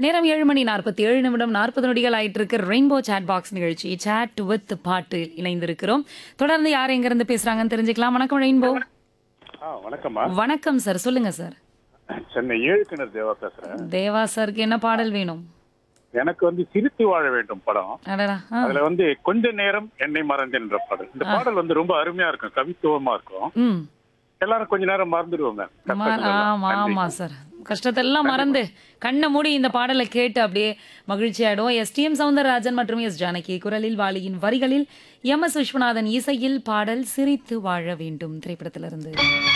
நேரம் ஏழு மணி நாற்பத்தி ஏழு நிமிடம் நாற்பது நொடிகள் ஆயிட்டு இருக்கு ரெயின்போ சேட் பாக்ஸ் நிகழ்ச்சி சேட் வித் பாட்டு இணைந்திருக்கிறோம் தொடர்ந்து யார் எங்க இருந்து பேசுறாங்கன்னு தெரிஞ்சுக்கலாம் வணக்கம் ரெயின்போ ஆ வணக்கம்மா வணக்கம் சார் சொல்லுங்க சார் சென்னை ஏழு கிணறு தேவா பேசுறேன் தேவா சாருக்கு என்ன பாடல் வேணும் எனக்கு வந்து சிரித்து வாழ வேண்டும் படம் அடடா ஆ. அதுல வந்து கொஞ்ச நேரம் என்னை மறந்தேன்ற பாடல் இந்த பாடல் வந்து ரொம்ப அருமையா இருக்கும் கவித்துவமா இருக்கும் ம் எல்லாரும் கொஞ்ச நேரம் மறந்துடுவோங்க ம- ஆமா ஆமா சார் கஷ்டத்தெல்லாம் மறந்து கண்ணை மூடி இந்த பாடலை கேட்டு அப்படியே மகிழ்ச்சி ஆயிடும் எஸ் டி எம் சவுந்தரராஜன் மற்றும் எஸ் ஜானகி குரலில் வாலியின் வரிகளில் எம் எஸ் விஸ்வநாதன் இசையில் பாடல் சிரித்து வாழ வேண்டும் திரைப்படத்திலிருந்து